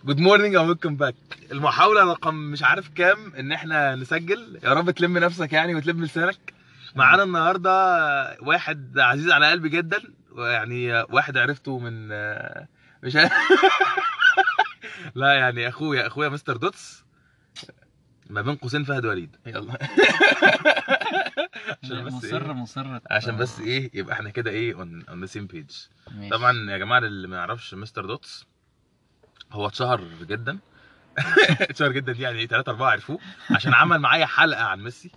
جود مورنينج او ويلكم باك المحاوله رقم مش عارف كام ان احنا نسجل يا رب تلم نفسك يعني وتلم لسانك معانا النهارده واحد عزيز على قلبي جدا ويعني واحد عرفته من مش عارف لا يعني اخويا اخويا مستر دوتس ما بين قوسين فهد وليد يلا عشان بس مصر إيه؟ مصر عشان بس ايه يبقى احنا كده ايه اون ذا سيم بيج ماشي. طبعا يا جماعه اللي ما يعرفش مستر دوتس هو اتشهر جدا اتشهر جدا دي يعني ثلاثة أربعة عرفوه عشان عمل معايا حلقة عن ميسي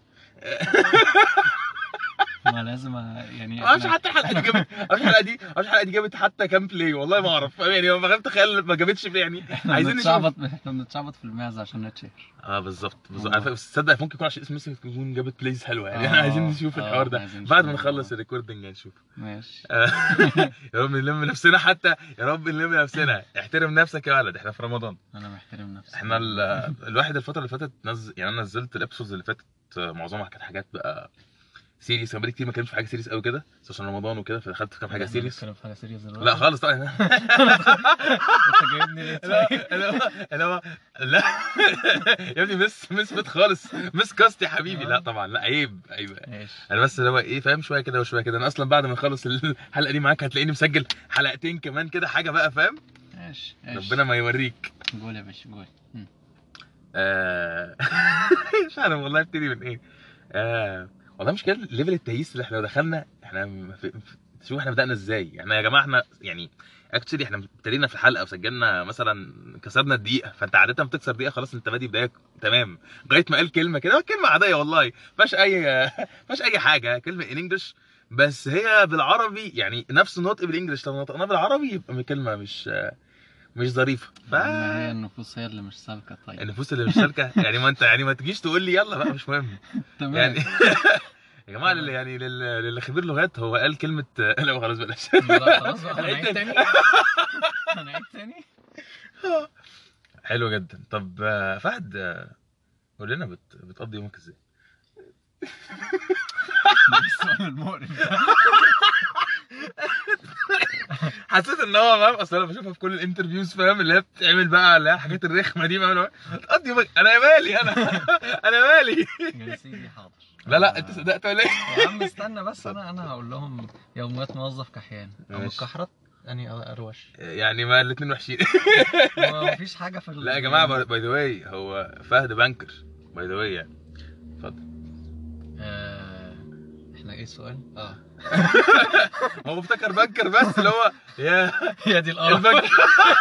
ما لازم أ- يعني معرفش إحنا- حتى الحلقة دي جابت معرفش الحلقة دي معرفش الحلقة دي جابت حتى كام بلاي والله ما أعرف يعني ما فهمت تخيل ما جابتش بلاي يعني احنا عايزين نشوف بنتشعبط احنا بنتشعبط في المعزه عشان نتشهر اه بالظبط بالظبط والله. على فكرة بس تصدق ممكن يكون عشان اسم ميسي تكون جابت بلايز حلوة يعني آه، احنا عايزين نشوف آه، الحوار ده عايزين بعد ما نشوف نخلص الموضوع. الريكوردنج هنشوف ماشي يا رب نلم نفسنا حتى يا رب نلم نفسنا احترم نفسك يا ولد احنا في رمضان انا محترم نفسي احنا ال- الواحد الفتره اللي فاتت نزل يعني انا نزلت الابسودز اللي فاتت معظمها كانت حاجات بقى سيريس كان بقالي كتير ما اتكلمش في حاجه سيريس قوي كده بس عشان رمضان وكده فدخلت في كام حاجه إحنا سيريس بنتكلم في حاجه سيريس دلوقتي لا خالص طبعا انت جايبني ليه لا طيب؟ لا لا لا يا ابني مس مس فت خالص مس كاست يا حبيبي لا طبعا لا عيب عيب ماشي انا بس اللي هو ايه فاهم شويه كده وشويه كده انا اصلا بعد ما نخلص الحلقه دي معاك هتلاقيني مسجل حلقتين كمان كده حاجه بقى فاهم ماشي ماشي ربنا ما يوريك قول يا باشا قول مم. آه، مش عارف والله ابتدي من ايه آه، والله مش كده ليفل التهييس اللي احنا لو دخلنا احنا م- في- في- شوف احنا بدأنا ازاي احنا يا جماعه احنا يعني اكشلي احنا ابتدينا في الحلقه وسجلنا مثلا كسرنا الدقيقه فانت عاده بتكسر دقيقه خلاص انت بادي بدايه تمام لغايه ما قال كلمه كده كلمه عاديه والله ما فيهاش اي ما فيهاش اي حاجه كلمه ان انجلش بس هي بالعربي يعني نفس النطق بالانجلش لو نطقناه بالعربي يبقى كلمه مش مش ظريفه ف ما هي النفوس هي اللي مش سالكه طيب النفوس اللي مش سالكه يعني ما انت يعني ما تجيش تقول لي يلا بقى مش مهم تمام يعني يا جماعه اللي يعني لل- للي خبير لغات هو قال كلمه لا خلاص بلاش لا خلاص بقى هنعيد هنعيد تاني. تاني هنعيد تاني حلو جدا طب آه، فهد آه، قول لنا بت... بتقضي يومك ازاي السؤال المقرف حسيت ان هو فاهم اصل انا بشوفها في كل الانترفيوز فاهم اللي هي بتعمل بقى اللي هي الحاجات الرخمه دي فاهم اللي هو بتقضي يومك انا مالي انا انا مالي يا سيدي حاضر لا لا انت صدقت ولا ايه يا عم استنى بس انا انا هقول لهم يوميات موظف كحيان او ماشي. متكحرت يعني اروش يعني ما الاثنين وحشين هو مفيش حاجه في ال- لا يا جماعه باي ذا واي هو فهد بانكر باي ذا واي يعني اتفضل آه، احنا ايه السؤال؟ اه هو افتكر بانكر بس اللي هو يا هي دي القرف البنك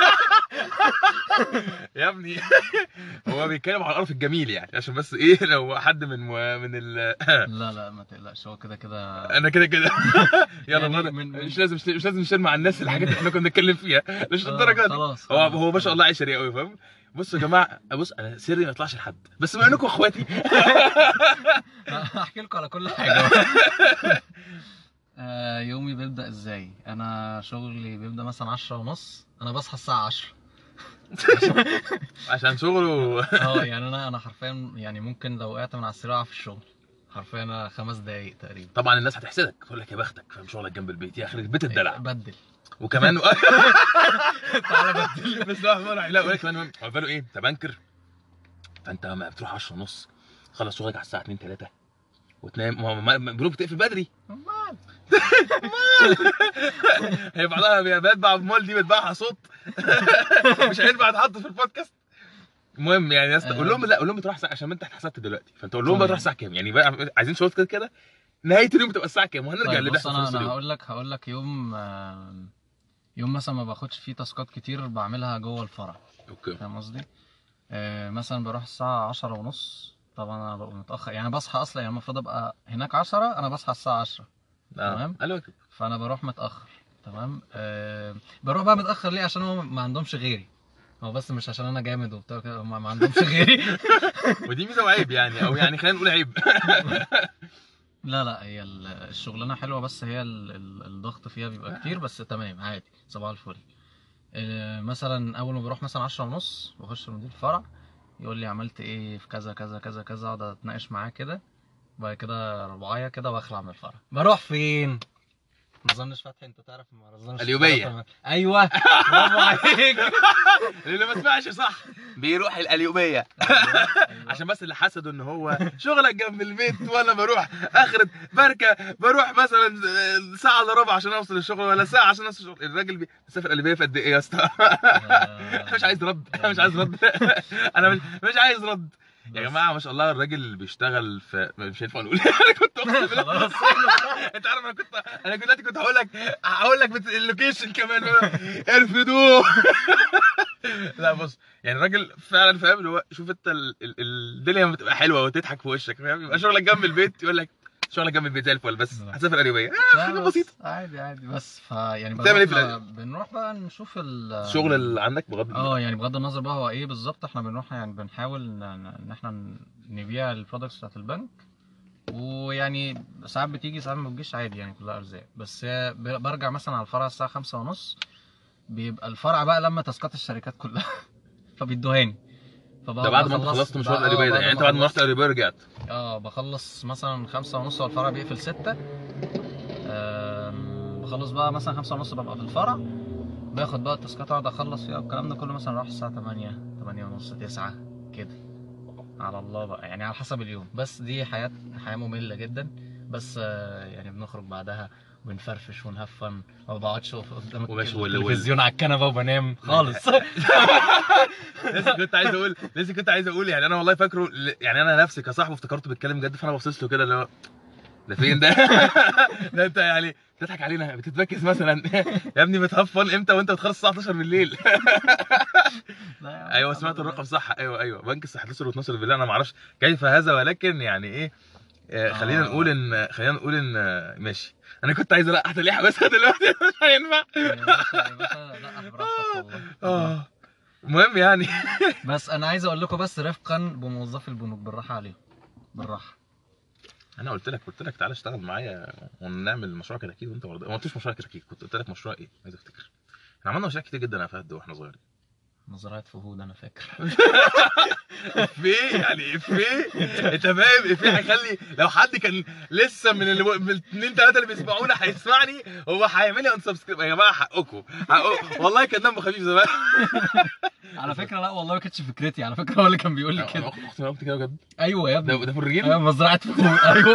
يا ابني هو بيتكلم على القرف الجميل يعني عشان بس ايه لو حد من من ال لا لا ما تقلقش هو كده كده انا كده كده يلا يعني بقى- من- من- مش لازم مش لازم نشير مع الناس الحاجات اللي احنا كنا بنتكلم فيها مش آه، للدرجه دي خلاص هو خلاص، هو ما شاء خلاص. الله عشري قوي فاهم بصوا يا جماعه بص انا سري ما يطلعش لحد بس بما انكم اخواتي هحكي لكم على كل حاجه آه، يومي بيبدا ازاي انا شغلي بيبدا مثلا عشرة ونص انا بصحى الساعه 10 عشان شغله اه يعني انا انا حرفيا يعني ممكن لو وقعت من على السرير أقع في الشغل حرفيا انا خمس دقايق تقريبا طبعا الناس هتحسدك تقول لك يا بختك فاهم شغلك جنب البيت يا اخي بيت الدلع بدل وكمان تعالى بدل بس لا لا لا ولا كمان هو باله ايه انت بنكر فانت ما بتروح 10 ونص تخلص شغلك على الساعه 2 3 وتنام ما- ما- ما- بيقولوا بتقفل بدري هي بعضها بيتباع بمول دي بتباعها صوت مش هينفع تحط في البودكاست المهم يعني يا اسطى قول لهم لا قول لهم تروح الساعه عشان انت اتحسدت دلوقتي فانت قول لهم بقى طيب. تروح الساعه كام يعني بقى عايزين شوط كده كده نهايه اليوم تبقى الساعه كام وهنرجع طيب اللي بص بيحصل في انا نص انا اليوم هقول لك هقول لك يوم آه، يوم مثلا ما باخدش فيه تاسكات كتير بعملها جوه الفرع اوكي فاهم قصدي؟ آه، مثلا بروح الساعة عشرة ونص طبعا انا ببقى متأخر يعني بصحى اصلا يعني المفروض ابقى هناك عشرة انا بصحى الساعة عشرة اه تمام. الو فانا بروح متأخر تمام أه بروح بقى متأخر ليه عشان هو ما عندهمش غيري هو بس مش عشان انا جامد وبتاع كده هم ما عندهمش غيري ودي ميزه وعيب يعني او يعني خلينا نقول عيب لا لا هي ال- الشغلانه حلوه بس هي ال- ال- الضغط فيها بيبقى كتير بس تمام عادي صباح الفل آه، مثلا اول ما بروح مثلا عشرة ونص بخش مدير الفرع يقول لي عملت ايه في كذا كذا كذا كذا اقعد اتناقش معاه كده وبعد كده رباعية كده واخلع من الفرع بروح فين مظنش فتحي انت تعرف ما مظنش اليوبية. ايوه برافو عليك اللي ما سمعش صح بيروح القليوبيه أيوة. عشان بس اللي حسدوا ان هو شغلك جنب البيت وانا بروح اخر بركه بروح مثلا ساعه الا ربع عشان اوصل الشغل ولا ساعه عشان اوصل الشغل الراجل بي- بيسافر قليوبيه في قد ايه يا اسطى آه، مش عايز رد انا مش عايز رد انا مش مش عايز رد يا بس. جماعه ما شاء الله الراجل بيشتغل في مش هينفع نقول انا كنت أقسم بالله- خلاص انت عارف انا كنت انا كنت دلوقتي كنت هقول لك هقول لك بت- اللوكيشن كمان ارفضوه لا بص يعني الراجل فعلا فاهم اللي هو شوف انت ال- ال- الدنيا لما بتبقى حلوه وتضحك في وشك فاهم يبقى شغلك جنب البيت يقول لك شغلك جنب البيت زي الفل بس لا. هتسافر قريبيه لا، حاجه بس بسيطه عادي عادي بس ف يعني بتعمل ايه في بنروح الأ- بقى- بنروح بقى نشوف ال الشغل اللي عندك بغض النظر اه يعني بغض النظر بقى هو ايه بالظبط احنا بنروح يعني بنحاول ان ان احنا نبيع البرودكتس بتاعت البنك ويعني ساعات بتيجي ساعات ما بتجيش عادي يعني كلها ارزاق بس هي ب- برجع مثلا على الفرع الساعه خمسة ونص بيبقى الفرع بقى لما تاسكات الشركات كلها فبيدوهاني فبقعد ده بعد ما انت أخلص- خلصت مشوار بقى- القريبيه ده بعد يعني انت بعد ما خلصت- رحت القريبيه رجعت اه بخلص مثلا خمسة ونص والفرع بيقفل ستة آم، بخلص بقى مثلا خمسة ونص ببقى في الفرع باخد بقى التاسكات اقعد اخلص فيها والكلام ده كله مثلا اروح الساعة تمانية تمانية ونص تسعة كده على الله بقى يعني على حسب اليوم بس دي حياة حياة مملة جدا بس آه، يعني بنخرج بعدها ونفرفش ونهفن ما بقعدش قدام وماشي وال- وال- التلفزيون على الكنبة وبنام خالص لسه كنت عايز اقول لسه كنت عايز اقول يعني انا والله فاكره ل- يعني انا نفسي كصاحبه افتكرته بيتكلم جد فانا بصيت له كده اللي هو ده فين ده؟ ده انت يعني بتضحك علينا بتتبكس مثلا يا ابني بتهفن امتى وانت بتخلص الساعه 12 بالليل لا يا عم، ايوه الحمد سمعت لله. الرقم صح ايوه ايوه بنك الصحه 11 و12 بالليل انا ما اعرفش كيف هذا ولكن يعني ايه آه، خلينا آه. نقول ان خلينا نقول ان آه، ماشي انا كنت عايز القح تليحه بس دلوقتي مش هينفع يا باشا يا باشا لا براحتك والله اه المهم يعني بس انا عايز اقول لكم بس رفقا بموظفي البنوك بالراحه عليهم بالراحه انا قلت لك قلت لك تعالى اشتغل معايا ونعمل مشروع كتاكيت وانت برضه ما قلتش مشروع كتاكيت كنت قلت لك مشروع ايه عايز افتكر احنا عملنا مشاريع كتير جدا يا فهد واحنا صغيرين مزرعه فهود انا فاكر في يعني في انت فاهم في هيخلي لو حد كان لسه من اللي من الاثنين ثلاثه اللي بيسمعونا هيسمعني هو هيعمل لي انسبسكرايب يا جماعه حقكم حقكم والله كان دمه خفيف زمان على فكره لا والله ما كانتش فكرتي على فكره هو اللي كان بيقول لي كده اختي قلت كده بجد ايوه يا ابني ده ده في الرجيل ايوه مزرعه فهود ايوه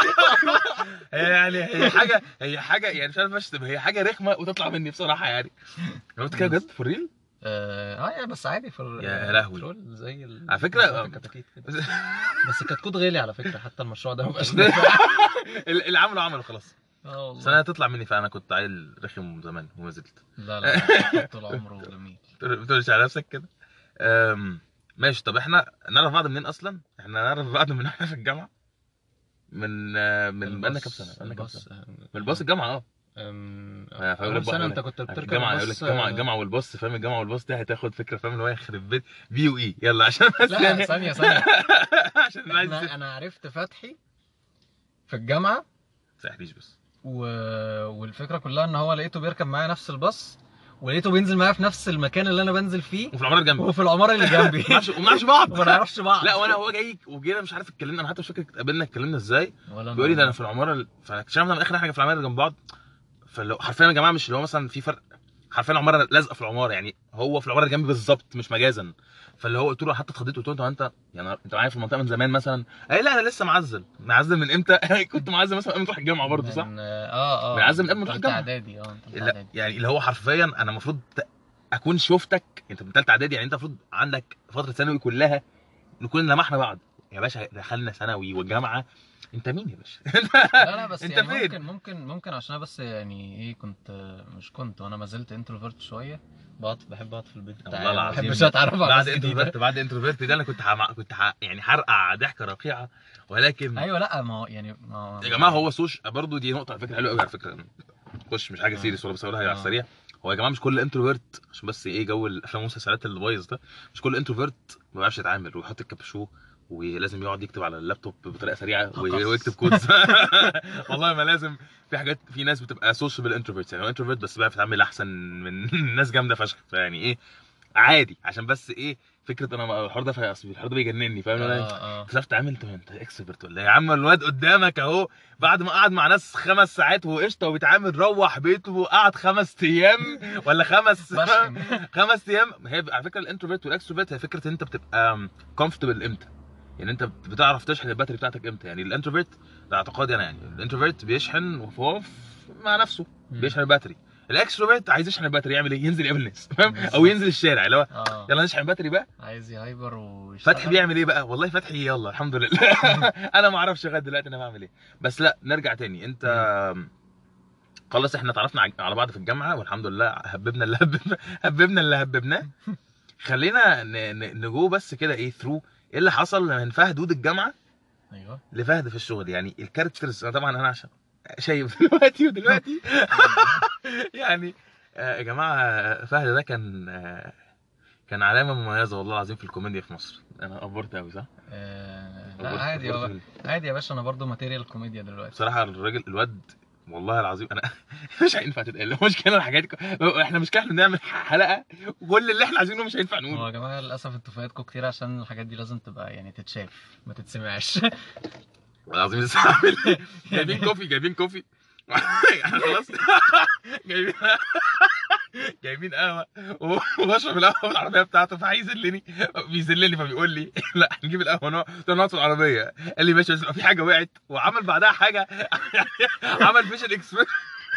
هي يعني هي حاجه هي حاجه يعني مش عارف اشتم هي حاجه رخمه وتطلع مني بصراحه يعني أنا قلت كده بجد في الريل اه آه، بس عادي في ال- يا لهوي. البترول زي ال- على فكرة- مزرعة الكتاكيت كده. بس الكتكوت غالي على فكره حتى المشروع ده ما بقاش اللي عمله عمله خلاص اه بس والله انا هتطلع مني فانا كنت عيل رخم زمان وما زلت لا لا الكتكوت طول عمره جميل بتقولش على نفسك كده أم، ماشي طب احنا نعرف بعض منين اصلا احنا نعرف بعض من احنا في الجامعه من آه، من بقالنا كام سنه بقالنا كام سنه من الباص الجامعه اه أم... آه، فيقول لك أول سنة بقى- أنت كنت في بتركب الجامعه يقول لك الباص، الجامعه آه، الجامعه والباص فاهم الجامعه والباص دي هتاخد فكره فاهم اللي هو يخرب بيت بي واي يلا عشان بس لا يعني ثانية ثانية عشان أنا عايز أنا, أنا عرفت فتحي في الجامعة تسحليش بس و... والفكرة كلها إن هو لقيته بيركب معايا نفس الباص ولقيته بينزل معايا في نفس المكان اللي أنا بنزل فيه وفي العماره جنبي وفي العمارة اللي جنبي ما نعرفش- وما نعرفش بعض وما نعرفش بعض لا وانا هو جاي وجينا مش عارف اتكلمنا انا حتى مش فاكر اتقابلنا اتكلمنا ازاي ولا بيقول لي ده انا في العماره ال- فاكتشفنا من الاخر احنا في العماره اللي جنب بعض فلو حرفيا يا جماعه مش اللي هو مثلا في فرق حرفيا العماره لازقه في العماره يعني هو في العماره اللي جنبي بالظبط مش مجازا فاللي هو قلت له حتى اتخضيت قلت له انت انت يعني انت معايا في المنطقه من زمان مثلا قال لي لا انا لسه معزل معزل من امتى كنت معزل مثلا قبل ما تروح الجامعه برضه صح من... اه اه من عزم قبل ما تروح تالتة الجامعة. إعدادي اه أنت في لا إعدادي. يعني اللي هو حرفيا انا المفروض ت- اكون شفتك انت من ثالثه اعدادي يعني انت المفروض عندك فتره ثانوي كلها نكون لمحنا بعض يا باشا دخلنا ثانوي والجامعه انت مين يا باشا لا لا بس أنت يعني فين؟ ممكن ممكن ممكن عشان أنا بس يعني ايه كنت مش كنت وانا ما زلت انتروفيرت شويه بقعد بحب اقعد في البيت والله بتاعي ما العظيم. بحبش اتعرف على بعد ناس جديده انتروفيرت بعد انتروفيرت ده انا كنت حم... كنت ح... يعني هرقع ضحكه رقيعه ولكن ايوه لا ما هو يعني ما هو يا جماعه هو سوش برضه دي نقطه على فكره حلوه قوي على فكره خش مش حاجه آه. سيريس ولا بس اقولها على آه. السريع هو يا جماعه مش كل انتروفيرت عشان بس ايه جو الافلام والمسلسلات اللي بايظ ده مش كل انتروفيرت ما بيعرفش يتعامل ويحط الكابشو ولازم يقعد يكتب على اللابتوب بطريقه سريعه و- هقص. ويكتب كودز والله ما لازم في حاجات في ناس بتبقى سوشيبل انتروفيرت يعني هو انتروفيرت بس بيعرف يتعامل احسن من ناس جامده فشخ فيعني ايه عادي عشان بس ايه فكره انا الحوار ده في- أصل الحوار ده بيجنني فاهم انا اه اه انت بتعرف تعمل انت انت اكسبرت ولا إيه؟ يا عم الواد قدامك اهو بعد ما قعد مع ناس خمس ساعات وقشطه وبيتعامل روح بيته وقعد خمس ايام ولا خمس بشحن خمس ايام هي على فكره الانتروفيرت والاكستروفيرت هي فكره ان انت بتبقى كومفورتبل امتى يعني انت بتعرف تشحن الباتري بتاعتك امتى يعني الانتروفيرت ده اعتقادي انا يعني الانتروفيرت بيشحن وهو في- مع نفسه بيشحن الباتري الاكستروفيرت عايز يشحن الباتري يعمل ايه ينزل يقابل الناس فاهم او ينزل الشارع اللي هو اه يلا نشحن الباتري بقى عايز يهايبر ويشتغل فتحي بيعمل ايه بقى والله فتحي يلا الحمد لله انا ما اعرفش لغايه دلوقتي انا بعمل ايه بس لا نرجع تاني انت خلاص احنا اتعرفنا ع- على بعض في الجامعه والحمد لله هببنا اللي هببنا هببنا اللي هببناه خلينا ن- ن- نجو بس كده ايه ثرو ايه اللي حصل من فهد دود الجامعه ايوه لفهد في الشغل يعني الكاركترز أنا طبعا انا عشان شايف دلوقتي ودلوقتي يعني آه، يا جماعه فهد ده كان آه، كان علامه مميزه والله العظيم في الكوميديا في مصر انا افورت قوي صح؟ آه، لا أفورت- عادي أفورت هو من- عادي يا باشا انا برضو ماتيريال كوميديا دلوقتي بصراحه الراجل الواد والله العظيم انا مش هينفع تتقال مشكله الحاجات دي احنا مش كده احنا بنعمل حلقه وكل اللي احنا عايزينه مش هينفع هو نقوله يا جماعه للاسف انتوا فايتكم كتير عشان الحاجات دي لازم تبقى يعني تتشاف ما تتسمعش والله العظيم لسه عامل جايبين كوفي جايبين كوفي يعني خلاص جايبين جايبين قهوه وبشرب القهوه في العربيه بتاعته فهيذلني بيذلني فبيقول لي لا هنجيب القهوه نقعد قلت له نقعد في العربيه قال لي ماشي بس لو في حاجه وقعت وعمل بعدها حاجه عمل فيشن اكسبريشن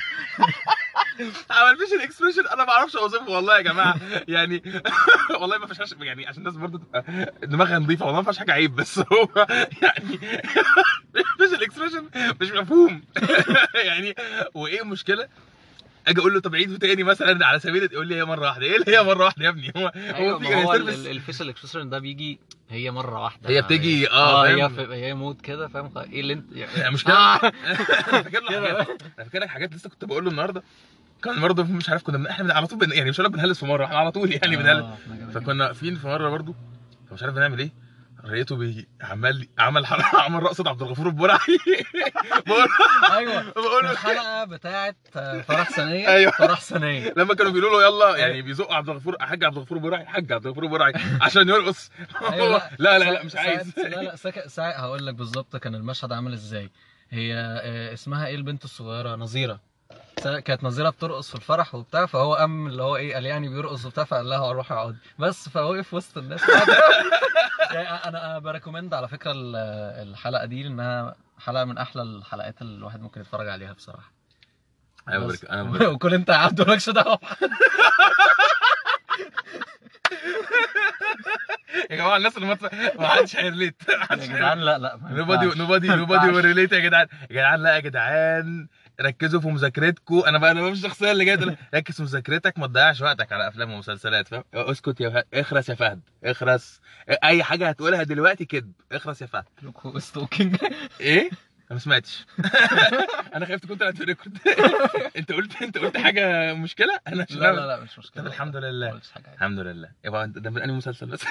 عمل فيشن اكسبريشن انا ما اعرفش اوصفه والله يا جماعه يعني والله ما فيهاش يعني عشان الناس برضه تبقى دماغها نظيفه والله ما فيهاش حاجه عيب بس هو يعني فيشن اكسبريشن مش مفهوم يعني وايه المشكله اجي اقول له طب عيده تاني مثلا على سبيل يقول لي هي مره واحده ايه اللي هي مره واحده يا ابني هو ايوه هو في ما هو سيرفيس الفيشل اكسبريشن ده بيجي هي مره واحده هي بتيجي اه اه هي فاهم؟ في- هي مود كده فاهم ايه اللي انت يعني مشكله آه. انا فاكر له كده. حاجات انا فاكر لك حاجات لسه كنت بقول له النهارده كان برضه مش عارف كنا بن... احنا بن- على طول بن... يعني مش هقول لك بنهلس في مره احنا على طول يعني بنهلس آه، إحنا كده فكنا واقفين في مره برضه فمش عارف بنعمل ايه لقيته بي... عمال عمل حركه عمل رقصه عبد الغفور البرعي بقول كده. ايوه بقول في له الحلقه بتاعت آه، فرح ثانيه أيوه. فرح ثانيه لما كانوا بيقولوا له يلا يعني بيزقوا عبد الغفور حاج عبد الغفور برعي حاج عبد الغفور برعي عشان يرقص أيوة، لا لا لا ساعة- مش عايز ساعة- لا لا ساعة ساعة هقول لك بالظبط كان المشهد عامل ازاي هي آه، اسمها ايه البنت الصغيره نظيره سا- كانت نظيره بترقص في الفرح وبتاع فهو قام اللي هو ايه قال يعني بيرقص وبتاع فقال لها روحي اقعدي بس فوقف وسط الناس يعني انا انا بريكومند على فكره ال- الحلقه دي انها حلقه من احلى الحلقات اللي الواحد ممكن يتفرج عليها بصراحه انا بس. ببارك انا ببارك. وكل انت يا عبد مالكش دعوه يا جماعه الناس اللي ما ت- ما حدش هيرليت يا جدعان لا لا ما نوبادي ينفعش. نوبادي ما نوبادي ينفعش. وريليت يا جدعان يا جدعان لا يا جدعان ركزوا في مذاكرتكم انا بقى انا بقى مش الشخصيه اللي جايه تقول ركز في مذاكرتك ما تضيعش وقتك على افلام ومسلسلات فاهم اسكت يا فهد اخرس يا فهد اخرس اي حاجه هتقولها دلوقتي كذب اخرس يا فهد لوكو ستوكينج ايه انا ما سمعتش انا خايف تكون طلعت في ريكورد انت قلت انت قلت حاجه مشكله انا عشان لا لا لا مش مشكله طب الحمد ما لله قلتش حاجه الحمد لله يبقى انت ده من انهي مسلسل بس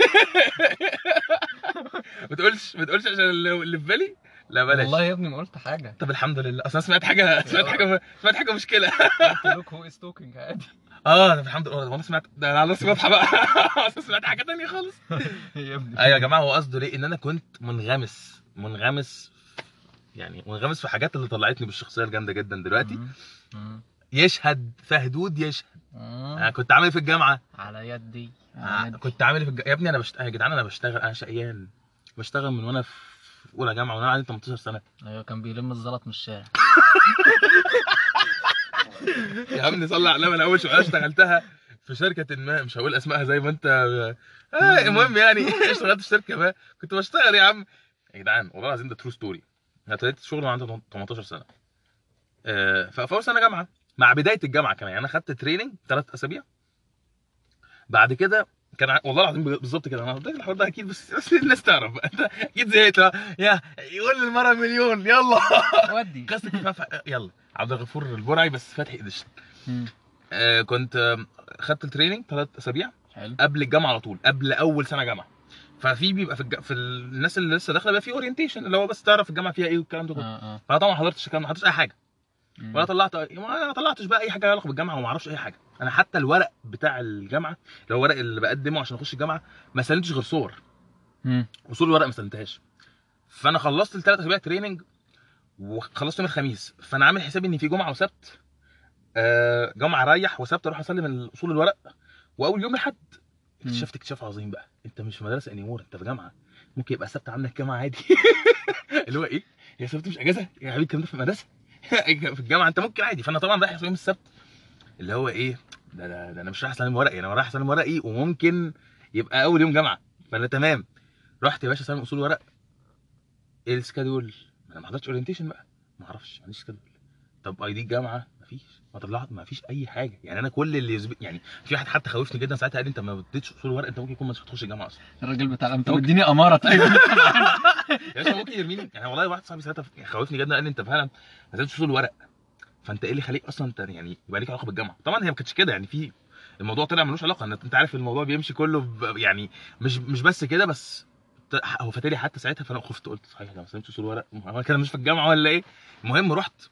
ما تقولش ما تقولش عشان اللي اللي في بالي لا بلاش والله يا ابني ما قلت حاجه طب الحمد لله اصل انا سمعت حاجه سمعت حاجه سمعت حاجه مشكله قلت لك هو ستوكينج عادي اه طب الحمد لله وانا سمعت ده انا على راسي واضحه بقى أصل سمعت حاجه تانية خالص يا ابني ايوه يا جماعه هو قصده ليه ان انا كنت منغمس منغمس يعني منغمس في حاجات اللي طلعتني بالشخصيه الجامده جدا دلوقتي مم. مم. يشهد فهدود يشهد انا مم. كنت عامل إيه في الجامعه على يدي آه، على يدي. كنت عامل إيه في الج... يا ابني انا بشتغل يا جدعان انا بشتغل انا شقيان بشتغل من وانا في في اولى جامعه وانا عندي 18 سنه ايوه كان بيلم الزلط من الشارع يا عم صلي على النبي انا اول شغلانه اشتغلتها في شركه ما مش هقول اسمائها زي ما انت آه المهم يعني اشتغلت في شركه ما كنت بشتغل يا عم يا جدعان والله العظيم ده ترو ستوري انا ابتديت شغل وانا عندي 18 سنه آه ففي اول سنه جامعه مع بدايه الجامعه كمان يعني انا خدت تريننج ثلاث اسابيع بعد كده كان ع- والله العظيم بالظبط كده انا قلت لك الحوار ده اكيد بس بس الناس تعرف بقى انت اكيد زهقت لا، يا يقول للمره مليون يلا ودي قصه كفاف يلا عبد الغفور البرعي بس فتحي اديشن مم. آه كنت آه، خدت التريننج ثلاث اسابيع حلو قبل الجامعه على طول قبل اول سنه جامعه ففي بيبقى في, الج... في الناس اللي لسه داخله بيبقى في اورينتيشن اللي هو بس تعرف الجامعه فيها ايه والكلام ده كله اه اه فانا طبعا ما حضرتش الكلام ما حضرتش اي حاجه مم. ولا طلعت ما طلعتش بقى اي حاجه لها علاقه بالجامعه وما اعرفش اي حاجه انا حتى الورق بتاع الجامعه اللي هو الورق اللي بقدمه عشان اخش الجامعه ما سلمتش غير صور مم. اصول الورق ما سلمتهاش فانا خلصت الثلاث اسابيع تريننج وخلصت يوم الخميس فانا عامل حسابي ان في جمعه وسبت آه، جمعه اريح وسبت اروح اسلم اصول الورق واول يوم الاحد مم. اكتشفت اكتشاف عظيم بقى انت مش في مدرسه انيمور انت في جامعه ممكن يبقى السبت عندك جامعه عادي اللي هو ايه يا السبت مش اجازه يا حبيبي الكلام ده في المدرسه في الجامعه انت ممكن عادي فانا طبعا رايح يوم السبت اللي هو ايه ده, ده, ده انا مش رايح اسلم ورقي انا رايح اسلم ورقي وممكن يبقى اول يوم جامعه فانا تمام رحت يا باشا اسلم اصول ورق ايه السكادول انا ما حضرتش اورينتيشن بقى ما اعرفش ما عنديش سكادول طب اي دي الجامعه مفيش ما طلعت ما فيش اي حاجه يعني انا كل اللي يزب... يعني في واحد حتى خوفني جدا ساعتها قال لي انت ما اديتش اصول ورق انت ممكن يكون مش هتخش الجامعه اصلا الراجل بتاع انت ممكن. مديني اماره طيب يا باشا ممكن يرميني يعني والله واحد صاحبي ساعتها خوفني جدا قال لي انت فعلا ما اديتش اصول ورق فانت ايه اللي يخليك اصلا انت يعني يبقى ليك علاقه بالجامعه طبعا هي ما كانتش كده يعني في الموضوع طلع ملوش علاقه انت انت عارف الموضوع بيمشي كله ب... يعني مش مش بس كده بس ت- هو فاتلي حتى ساعتها فانا خفت قلت صحيح انا ما سلمتش اصول ورق هو كده مش في الجامعه ولا ايه المهم رحت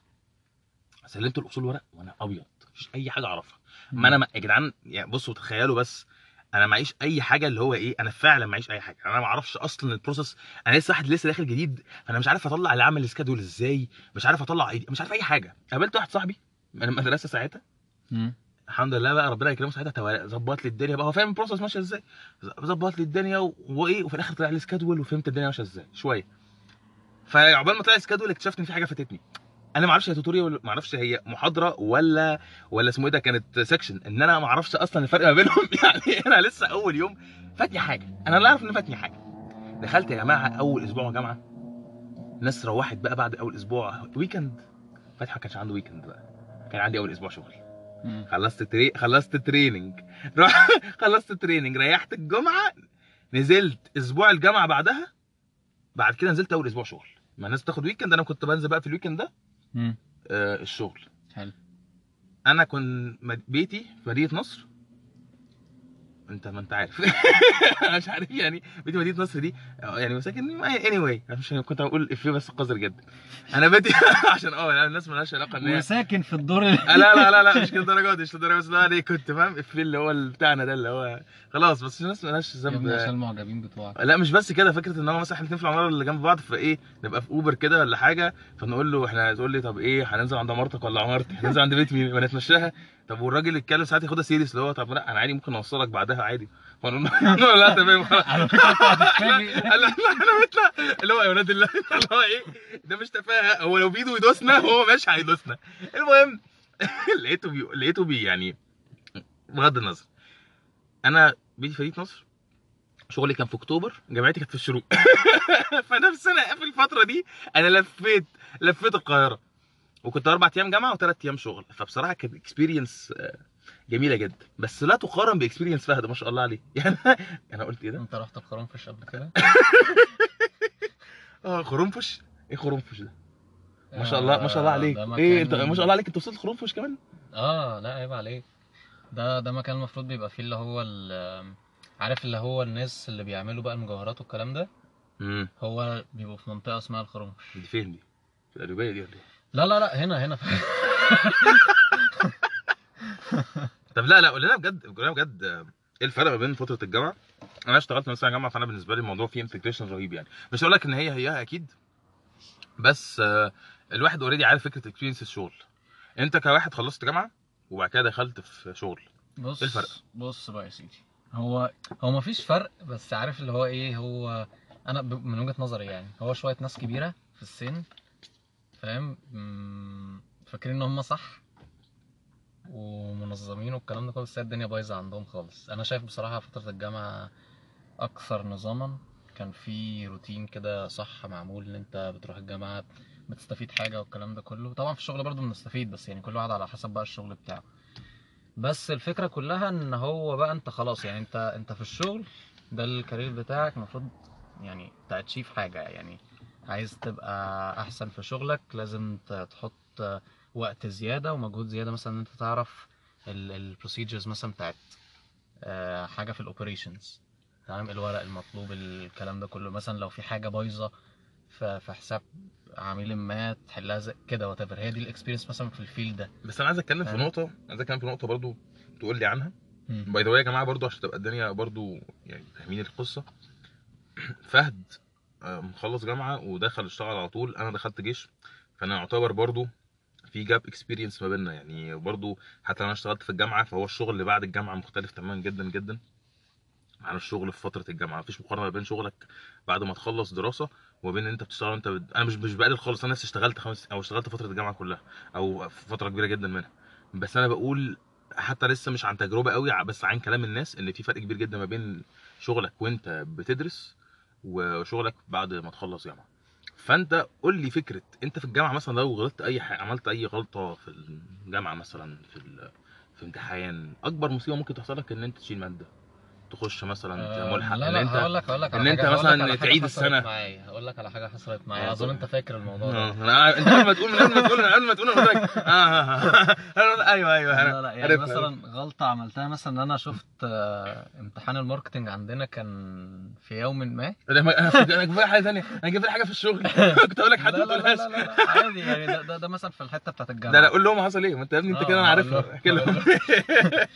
سلمت الاصول ورق وانا ابيض مفيش اي حاجه اعرفها ما انا ما- يا جدعان يعني بصوا تخيلوا بس انا معيش اي حاجه اللي هو ايه انا فعلا معيش اي حاجه انا ما اعرفش اصلا البروسيس انا لسه واحد لسه داخل جديد فانا مش عارف اطلع اللي عمل السكادول ازاي مش عارف اطلع ايدي مش عارف اي حاجه قابلت واحد صاحبي من المدرسه ساعتها مم. الحمد لله بقى ربنا يكرمه ساعتها توا- ظبط لي الدنيا بقى هو فاهم البروسيس ماشيه ازاي ظبط لي الدنيا و- وايه وفي الاخر طلع لي سكادول وفهمت الدنيا ماشيه ازاي شويه فعقبال ما طلع سكادول اكتشفت ان في حاجه فاتتني انا ما اعرفش هي توتوريال ما اعرفش هي محاضره ولا ولا اسمه ايه ده كانت سيكشن ان انا ما اعرفش اصلا الفرق ما بينهم يعني انا لسه اول يوم فاتني حاجه انا لا اعرف ان فاتني حاجه دخلت يا جماعه اول اسبوع جامعه الناس روحت بقى بعد اول اسبوع ويكند فتحي ما كانش عنده ويكند بقى كان عندي اول اسبوع شغل مم. خلصت تري... خلصت تريننج رح... خلصت تريننج ريحت الجمعه نزلت اسبوع الجامعه بعدها بعد كده نزلت اول اسبوع شغل ما الناس بتاخد ويكند انا كنت بنزل بقى في الويكند ده مم. آه الشغل حلو انا كنت مد- بيتي في مدينه نصر انت ما انت عارف مش عارف يعني بيتي مدينه نصر دي آه، يعني مساكن اني واي مش كنت هقول افيه بس قذر جدا انا بيتي عشان اه يعني الناس مالهاش علاقه ان هي وساكن في الدور ال- آه، لا لا لا لا مش كده الدرجه دي مش الدرجه بس لا دي كنت فاهم الفيل اللي هو اللي بتاعنا ده اللي هو خلاص بس الناس مالهاش يا ابني عشان ذنب المعجبين بتوعك لا مش بس كده فكره ان هو مثلا احنا الاثنين في العماره اللي جنب بعض فايه نبقى في اوبر كده ولا حاجه فنقول له احنا تقول لي طب ايه هننزل عند عمارتك ولا عمارتي هننزل عند بيت مين ونتمشاها طب والراجل يتكلم ساعات ياخدها سيريس اللي هو طب لا انا عادي ممكن اوصلك بعدها عادي فنقول له نقول له لا تمام خلاص على فكره انت هتتفاجئ قال لا لا انا بطلع اللي هو يا ولاد الله اللي هو ايه ده مش تفاهه هو لو بايده يدوسنا هو ماشي هيدوسنا المهم لقيته بي... لقيته بي يعني بغض النظر انا بيتي في مدينه نصر شغلي كان في اكتوبر جامعتي كانت في الشروق فانا في سنه في الفتره دي انا لفيت لفيت القاهره وكنت اربع ايام جامعه وثلاث ايام شغل فبصراحه كانت اكسبيرينس جميله جدا بس لا تقارن باكسبيرينس فهد ما شاء الله عليه يعني انا قلت ايه ده انت رحت القرنفش قبل كده اه خرنفش ايه خرنفش ده ما شاء الله ما شاء الله آه، عليك ده ايه مكان- انت ما شاء الله عليك انت وصلت خرنفش كمان اه لا عيب عليك ده ده مكان المفروض بيبقى فيه اللي هو ال- عارف اللي هو الناس اللي بيعملوا بقى المجوهرات والكلام ده امم هو بيبقوا في منطقة اسمها الخرنفش دي فين دي في القليوبيه دي ولا ايه لا لا لا هنا هنا طب لا لا قول لنا بجد قول لنا بجد آه، ايه الفرق ما بين فتره الجامعه انا اشتغلت مثلا جامعه فانا بالنسبه لي الموضوع فيه انتجريشن رهيب يعني مش هقول لك ان هي هي اكيد بس آه، الواحد اوريدي عارف فكره اكسبيرينس الشغل انت كواحد خلصت جامعه وبعد كده دخلت في شغل بص إيه الفرق؟ بص بقى يا سيدي هو هو مفيش فرق بس عارف اللي هو ايه هو انا ب- من وجهة نظري يعني هو شوية ناس كبيرة في السن فاهم مم، فاكرين ان هم صح ومنظمين والكلام ده كله بس هي الدنيا بايظة عندهم خالص انا شايف بصراحة فترة الجامعة اكثر نظاما كان في روتين كده صح معمول ان انت بتروح الجامعة بتستفيد حاجة والكلام ده كله طبعا في الشغل برضو بنستفيد بس يعني كل واحد على حسب بقى الشغل بتاعه بس الفكرة كلها ان هو بقى انت خلاص يعني انت انت في الشغل ده الكارير بتاعك المفروض يعني تاتشيف حاجة يعني عايز تبقى احسن في شغلك لازم ت- تحط وقت زيادة ومجهود زيادة مثلا ان انت تعرف البروسيجرز مثلا بتاعت آه، حاجة في الاوبريشنز تمام الورق المطلوب الكلام ده كله مثلا لو في حاجة بايظة في في حساب عميل ما تحلها زي كده وات هي دي الاكسبيرينس مثلا في الفيلد ده بس انا عايز اتكلم في فاهم؟ نقطه عايز اتكلم في نقطه برضو تقول لي عنها مم. باي ذا يا جماعه برضو عشان تبقى الدنيا برضو يعني فاهمين القصه فهد آه، مخلص جامعه ودخل اشتغل على طول انا دخلت جيش فانا يعتبر برضو في جاب اكسبيرينس ما بيننا يعني برضو حتى لو انا اشتغلت في الجامعه فهو الشغل اللي بعد الجامعه مختلف تماما جدا جدا عن الشغل في فتره الجامعه مفيش مقارنه ما بين شغلك بعد ما تخلص دراسه وبين ان انت بتشتغل انت بد... انا مش مش بقلل خالص انا نفسي اشتغلت خمس او اشتغلت فتره الجامعه كلها او في فتره كبيره جدا منها بس انا بقول حتى لسه مش عن تجربه قوي ع- بس عن كلام الناس ان في فرق كبير جدا ما بين شغلك وانت بتدرس وشغلك بعد ما تخلص جامعه فانت قول لي فكره انت في الجامعه مثلا لو غلطت اي حاجه عملت اي غلطه في الجامعه مثلا في ال... في امتحان اكبر مصيبه ممكن تحصل لك ان انت تشيل ماده تخش مثلا آه، ملحق لا ان لا انت هقول لك هقول لك إن على أنت حاجة- هقول لك مثلاً على حاجة تعيد حصلت السنة. معايا هقول لك على حاجه حصلت معايا آه، اظن طبعا. انت فاكر الموضوع ده آه، انا انت قبل ما تقول من قبل ما تقول من قبل ما تقول انا قلت لك اه آه، آه. أنا- ايوه ايوه لا انا لا يعني عرفت- مثلا غلطة عملتها مثلا ان انا شفت آه، امتحان الماركتنج عندنا كان في يوم ما انا انا فاكر- أنا جايب لك حاجه ثانيه انا جايب لك حاجه في الشغل كنت اقول لك حد لا ما لا لا, تقولهاش لا, لا, لا عادي يعني ده, ده, ده مثلا في الحتة بتاعت الجامعة ده لا قول لهم حصل ايه ما انت يا ابني انت آه، كده انا هقول عارفها لهم. احكي لهم هقول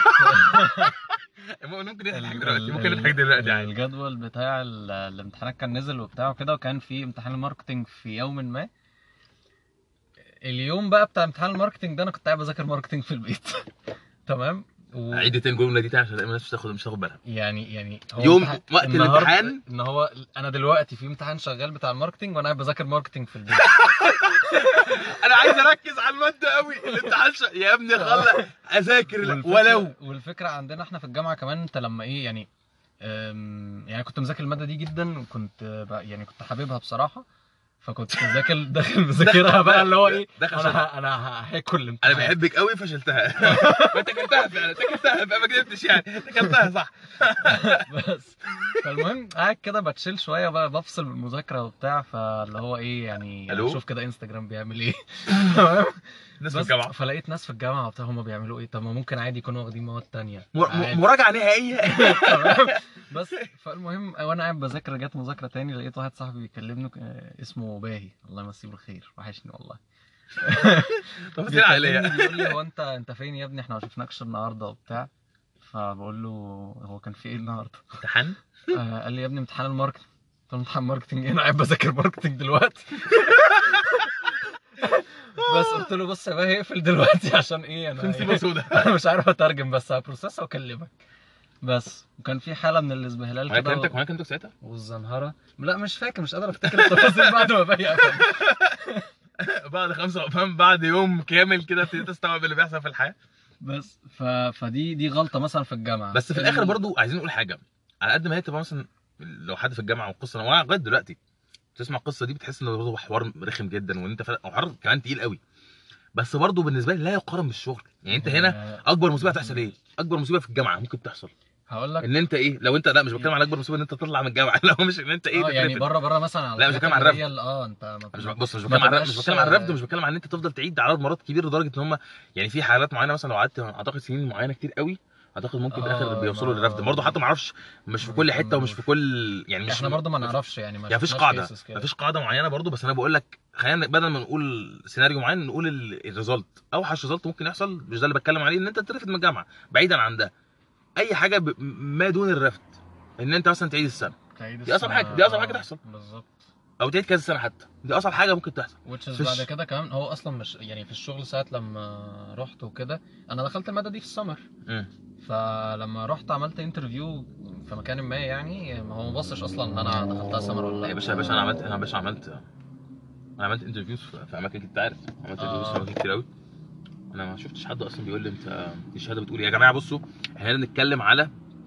ممكن نضحك ال- دلوقتي ال- ممكن نضحك دلوقتي عادي الجدول بتاع ال- الامتحانات كان نزل وبتاع وكده وكان في امتحان الماركتنج في يوم ما اليوم بقى بتاع امتحان الماركتنج ده انا كنت قاعد بذاكر ماركتنج في البيت تمام و... عيد تاني الجمله دي تاني عشان الناس مش تاخد مش تاخد بالها يعني يعني هو يوم امتحان- وقت النهاردة- الامتحان؟ ان هو انا دلوقتي في امتحان شغال بتاع الماركتنج وانا قاعد بذاكر ماركتنج في البيت انا عايز اركز على الماده قوي الامتحان ش... يا ابني خلى اذاكر والفكرة- ولو والفكره عندنا احنا في الجامعه كمان انت لما ايه يعني أم، يعني كنت مذاكر الماده دي جدا وكنت بقى- يعني كنت حاببها بصراحه فكنت مذاكر داخل مذاكرها بقى اللي هو ايه دخل انا ه- انا ه- هاكل انا الامتحان بحبك قوي فشلتها ما انت اكلتها فعلا انت اكلتها بقى ما كدبتش يعني انت اكلتها صح بس فالمهم قاعد كده بتشيل شويه بقى بفصل من المذاكره وبتاع فاللي هو ايه يعني ألو؟ اشوف كده انستجرام بيعمل ايه تمام الناس في بس الجامعه فلقيت ناس في الجامعه وبتاع هم بيعملوا ايه طب ما ممكن عادي يكونوا واخدين مواد تانية مر- عادي. م- مراجعه نهائيه تمام بس فالمهم وانا قاعد بذاكر جت مذاكره تاني لقيت واحد صاحبي بيكلمني آه، اسمه باهي الله يمسيه بالخير وحشني والله تفاصيل عائليه بيكلمني بيقول لي هو انت انت فين يا ابني احنا ما شفناكش النهارده وبتاع فبقول له هو كان في ايه النهارده امتحان آه قال لي يا ابني امتحان الماركتنج قلت له امتحان ماركتنج ايه انا قاعد بذاكر ماركتنج دلوقتي بس قلت له بص يا باهي اقفل دلوقتي عشان ايه في انا مصيبه سوداء انا مش عارف اترجم بس هبروسسها واكلمك بس وكان في حاله من الازبهلال وانا كده كلمتك وانا كلمتك ساعتها والزنهره لا مش فاكر مش قادر افتكر التفاصيل بعد ما باهي قفل بعد خمسة فاهم بعد يوم كامل كده ابتديت استوعب اللي بيحصل في الحياه بس ف... فدي دي غلطه مثلا في الجامعه بس في الاخر ال- برضو عايزين نقول حاجه على قد ما هي تبقى مثلا لو حد في الجامعه والقصه وانا لغايه دلوقتي تسمع القصه دي بتحس ان هو حوار رخم جدا وان انت فرق حوار كمان تقيل قوي بس برضو بالنسبه لي لا يقارن بالشغل يعني انت هنا آه، اكبر مصيبه هتحصل ايه؟ اكبر مصيبه في الجامعه ممكن تحصل هقول لك ان انت ايه لو انت لا مش بتكلم على اكبر مصيبه ان انت تطلع من الجامعه لو مش ان انت ايه اه يعني تترفد. بره بره مثلا على لا، مش الحاجات بتكلم على اللي هي ال- اه انت ما مش ما- بص مش ما بتكلم على الرفد مش تبقاش- بتكلم على الرفد مش بتكلم على ان انت تفضل تعيد عدد مرات كبير لدرجه ان هم يعني في حالات معينه مثلا لو قعدت اعتقد سنين معينه كتير قوي اعتقد ممكن في الاخر آه، بيوصلوا ما- للرفد برضه حتى ما اعرفش مش في كل حته ومش في كل يعني مش احنا برضه ما نعرفش يعني ما يعني مفيش شفناش قاعده cases كده. مفيش قاعده معينه برضو بس انا بقول لك خلينا بدل ما نقول سيناريو معين نقول ال- الريزلت اوحش ريزلت ممكن يحصل مش ده اللي بتكلم عليه ان انت ترفد من الجامعه بعيدا عن ده اي حاجه ب... ما دون الرفد ان انت مثلا تعيد السنه تعيد دي أصعب السنة. حاجة- دي أصعب حاجة آه، تحصل. بالظبط او تعيد كذا سنه حتى دي اصعب حاجه ممكن تحصل which is فيش- بعد كده كمان هو اصلا مش يعني في الشغل ساعه لما رحت وكده انا دخلت الماده دي في السمر مم. فلما رحت عملت انترفيو في مكان ما يعني ما هو ما بصش اصلا ان انا دخلتها سمر ولا لا يا باشا يا باشا انا عملت انا يا باشا عملت انا عملت انترفيوز في في اماكن انت عارف عملت آه. انترفيوز في اماكن كتير قوي انا ما شفتش حد اصلا بيقول لي انت دي الشهاده بتقول إيه. يا جماعه بصوا احنا هنا بنتكلم على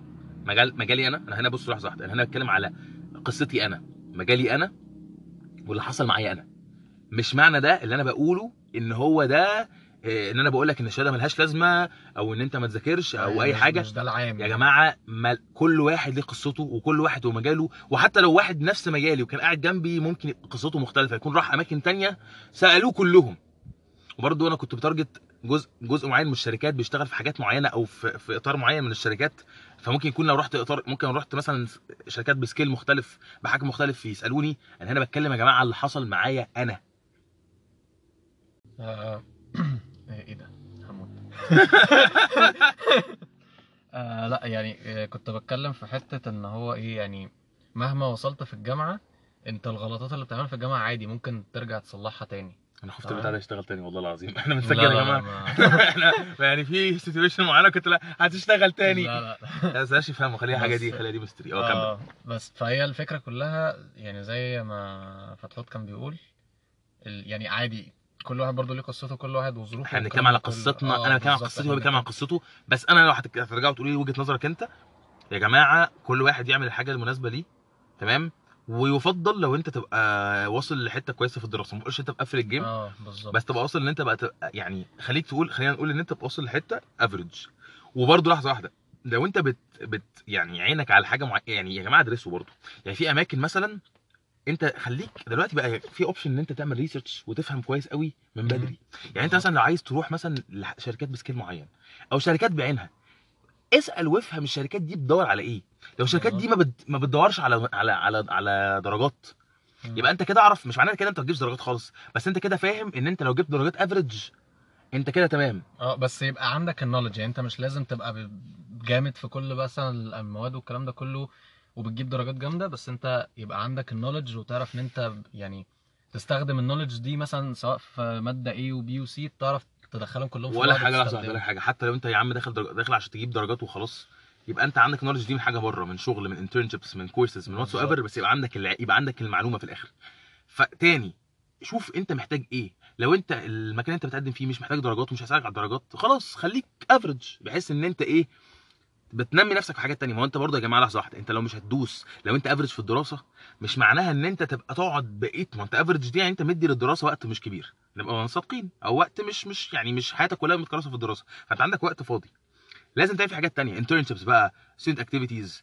مجال مجالي انا انا هنا بصوا لحظه واحده انا هنا بتكلم على قصتي انا مجالي انا واللي حصل معايا انا مش معنى ده اللي انا بقوله ان هو ده إيه، ان انا بقول لك ان الشهاده ملهاش لازمه او ان انت ما تذاكرش او اي مش- حاجه مش ده العام يا جماعه ما كل واحد ليه قصته وكل واحد ومجاله وحتى لو واحد نفس مجالي وكان قاعد جنبي ممكن يبقى قصته مختلفه يكون راح اماكن تانية سالوه كلهم وبرضه انا كنت بتارجت جزء جزء معين من الشركات بيشتغل في حاجات معينه او في, في اطار معين من الشركات فممكن يكون لو رحت اطار ممكن لو رحت مثلا شركات بسكيل مختلف بحجم مختلف يسالوني انا هنا بتكلم يا جماعه على اللي حصل معايا انا آه، ايه ده هموت آه لا يعني آه، كنت بتكلم في حتة ان هو ايه يعني مهما وصلت في الجامعة انت الغلطات اللي بتعملها في الجامعة عادي ممكن ترجع تصلحها تاني انا خفت تمام. البتاع ده يشتغل تاني والله العظيم احنا لا بنسجل لا يا لا جماعه ما- احنا يعني في سيتويشن معينه كنت لا هتشتغل تاني لا لا لا بس ماشي فاهمه خليها حاجه دي بس- خليها دي ميستري اه كمل آه بس فهي الفكرة كلها يعني زي ما فتحوت كان بيقول ال- يعني عادي كل واحد برضه ليه قصته كل واحد وظروفه احنا بنتكلم والكلام على ده كله. قصتنا آه، انا بتكلم على بالظبط، قصتي إحنا وهو بيتكلم على قصته بس انا لو هتك- هترجعوا تقولوا لي وجهه نظرك انت يا جماعه كل واحد يعمل الحاجه المناسبه ليه تمام ويفضل لو انت تبقى واصل لحته كويسه في الدراسه ما بقولش انت مقفل الجيم اه بالظبط بس تبقى واصل ان انت بقى تبقى يعني خليك تقول خلينا نقول ان انت تبقى واصل لحته افريج وبرده لحظه واحده لو انت بت, بت يعني عينك على حاجه معينه يعني يا جماعه ادرسوا برده يعني في اماكن مثلا انت خليك دلوقتي بقى في اوبشن ان انت تعمل ريسيرش وتفهم كويس قوي من بدري يعني انت مثلا لو عايز تروح مثلا لشركات بسكيل معين او شركات بعينها اسال وافهم الشركات دي بتدور على ايه لو الشركات دي ما, بت... ما بتدورش على على على على درجات مم. يبقى انت كده اعرف مش معناه كده انت ما تجيبش درجات خالص بس انت كده فاهم ان انت لو جبت درجات افريج انت كده تمام اه بس يبقى عندك النولج يعني انت مش لازم تبقى ب- جامد في كل مثلا المواد والكلام ده كله وبتجيب درجات جامده بس انت يبقى عندك النولج وتعرف ان انت يعني تستخدم النولج دي مثلا سواء في ماده A و B و C تعرف تدخلهم كلهم في ولا بعض حاجه لحظه وتستخدمهم. ولا حاجه حتى لو انت يا عم داخل درج... داخل عشان تجيب درجات وخلاص يبقى انت عندك نولج دي من حاجه بره من شغل من انترنشيبس من كورسز من واتس بالظبط. ايفر بس يبقى عندك الع... يبقى عندك المعلومه في الاخر فتاني شوف انت محتاج ايه لو انت المكان اللي انت بتقدم فيه مش محتاج درجات ومش هيساعدك على الدرجات خلاص خليك افريج بحيث ان انت ايه بتنمي نفسك في حاجات تانية ما هو انت برضه يا جماعه لحظه واحده انت لو مش هتدوس لو انت افريج في الدراسه مش معناها ان انت تبقى تقعد بقيت ما انت افريج دي يعني انت مدي للدراسه وقت مش كبير نبقى صادقين او وقت مش مش يعني مش حياتك كلها متكرسه في الدراسه فانت عندك وقت فاضي لازم تعمل في حاجات تانية انترنشيبس بقى ستودنت اكتيفيتيز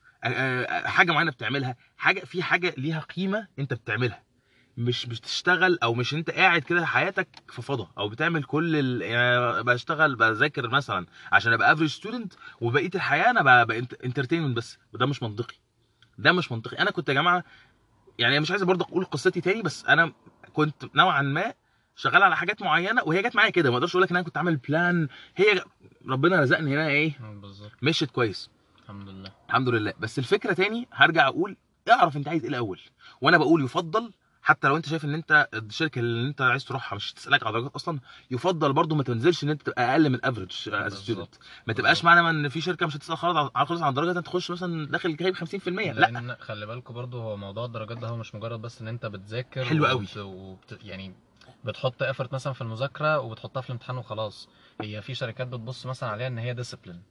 حاجه معينه بتعملها حاجه في حاجه ليها قيمه انت بتعملها مش مش تشتغل او مش انت قاعد كده حياتك في فضا او بتعمل كل ال... يعني بشتغل بذاكر مثلا عشان ابقى افريج ستودنت وبقيه الحياه انا بقى انترتينمنت بس وده مش منطقي ده مش منطقي انا كنت يا جماعه يعني مش عايز برضه اقول قصتي تاني بس انا كنت نوعا ما شغال على حاجات معينه وهي جت معايا كده ما اقدرش اقول لك ان انا كنت عامل بلان هي ربنا رزقني هنا ايه مم، بالظبط مشيت كويس الحمد لله الحمد لله بس الفكره تاني هرجع اقول اعرف انت عايز ايه الاول وانا بقول يفضل حتى لو انت شايف ان انت الشركه اللي انت عايز تروحها مش تسالك على درجات اصلا يفضل برضو ما تنزلش ان انت تبقى اقل من افريج از بالظبط. ستودنت ما تبقاش معنى ان في شركه مش هتسال خالص على خالص عن درجات انت تخش مثلا داخل جايب 50% لا لان خلي بالكوا برضو هو موضوع الدرجات ده هو مش مجرد بس ان انت بتذاكر حلو قوي. وبت... وبت... يعني بتحط افورت مثلا في المذاكره وبتحطها في الامتحان وخلاص هي في شركات بتبص مثلا عليها ان هي ديسيبلين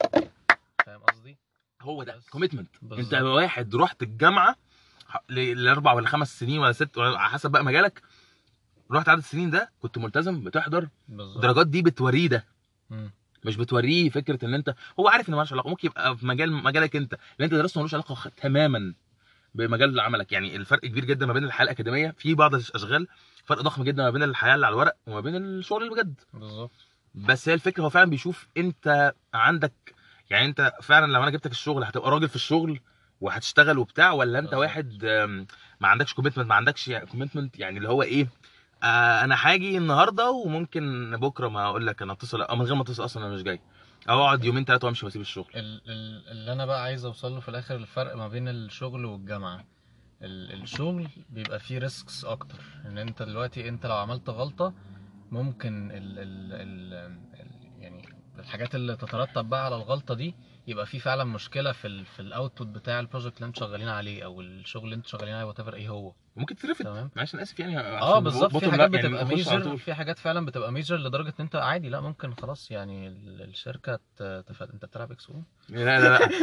فاهم قصدي هو ده بس. كوميتمنت بالظبط. انت واحد رحت الجامعه ح- ل- لاربع ولا خمس سنين ولا ست ولا على حسب بقى مجالك رحت عدد السنين ده كنت ملتزم بتحضر بالظبط الدرجات دي بتوريه ده مم. مش بتوريه فكره ان انت هو عارف ان مالوش علاقه ممكن يبقى في مجال مجالك انت اللي انت درسته ملوش علاقه خ- تماما بمجال عملك يعني الفرق كبير جدا ما بين الحياه الاكاديميه في بعض الاشغال فرق ضخم جدا ما بين الحياه اللي على الورق وما بين الشغل اللي بجد بالظبط بس هي الفكره هو فعلا بيشوف انت عندك يعني انت فعلا لو انا جبتك الشغل هتبقى راجل في الشغل وهتشتغل وبتاع ولا انت بالظبط. واحد آم، ما عندكش كوميتمنت ما عندكش كوميتمنت يعني اللي هو ايه آه انا هاجي النهارده وممكن بكره ما اقول لك انا اتصل او من غير ما اتصل اصلا انا مش جاي او اقعد يومين ثلاثه وامشي واسيب الشغل ال- ال- اللي انا بقى عايز اوصل له في الاخر الفرق ما بين الشغل والجامعه ال- الشغل بيبقى فيه ريسكس اكتر ان انت دلوقتي انت لو عملت غلطه ممكن ال ال ال ال يعني الحاجات اللي تترتب بقى على الغلطه دي يبقى في فعلا مشكله في ال في الاوتبوت بتاع البروجكت اللي انتوا شغالين عليه او الشغل اللي انتوا شغالين عليه وات ايه هو ممكن تترفد تمام معلش انا اسف يعني اه عشان بالظبط في bottom حاجات line يعني بتبقى نخش على ميجر طول. في حاجات فعلا بتبقى ميجر لدرجه ان انت عادي لا ممكن خلاص يعني ال- الشركه ت- تف... انت بتلعب اكس او لا لا لا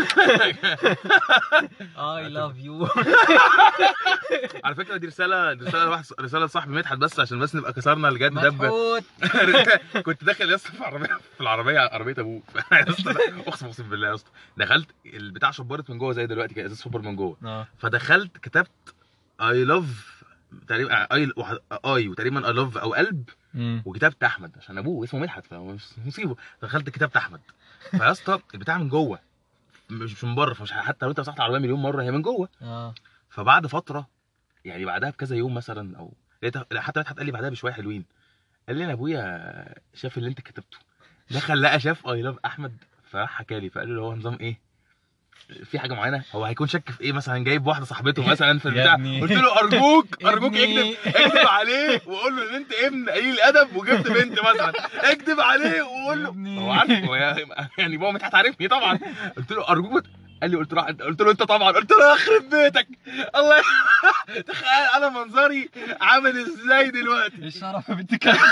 اي لاف يو على فكره دي رساله دي رساله لواحد رساله لصاحبي مدحت بس عشان بس نبقى كسرنا الجد ده ب- مدحوت كنت داخل يا اسطى في عربيه في العربيه عربيه ابوه يا اسطى لا، اقسم اقسم بالله يا اسطى دخلت البتاع شبرت من جوه زي دلوقتي كده ازاز سوبر من جوه اه فدخلت كتبت اي لاف تقريبا اي اي وتقريبا اي لاف او قلب وكتبت احمد عشان ابوه اسمه مدحت فمصيبه دخلت كتبت احمد فيا اسطى البتاع من جوه مش من بره فمش حتى لو انت مسحت العربيه مليون مره هي من جوه اه فبعد فتره يعني بعدها بكذا يوم مثلا او لقيت حتى مدحت قال لي بعدها بشويه حلوين قال لي انا ابويا شاف اللي انت كتبته دخل لقى شاف اي لاف احمد فراح حكى لي فقال له هو نظام ايه في حاجه معينه هو هيكون شك في ايه مثلا جايب واحده صاحبته مثلا في يا البتاع ابني. قلت له ارجوك ارجوك ابني. اكذب اكذب عليه وقول له ان انت ابن قليل الادب وجبت بنت مثلا اكذب عليه وقول يا له ابني. هو عارف هو يا- يعني بابا مدحت عارفني طبعا قلت له ارجوك ما ت- قال لي قلت له قلت له انت طبعا قلت له يخرب بيتك الله ي- تخيل انا منظري عامل ازاي دلوقتي الشرف يا بنت كلب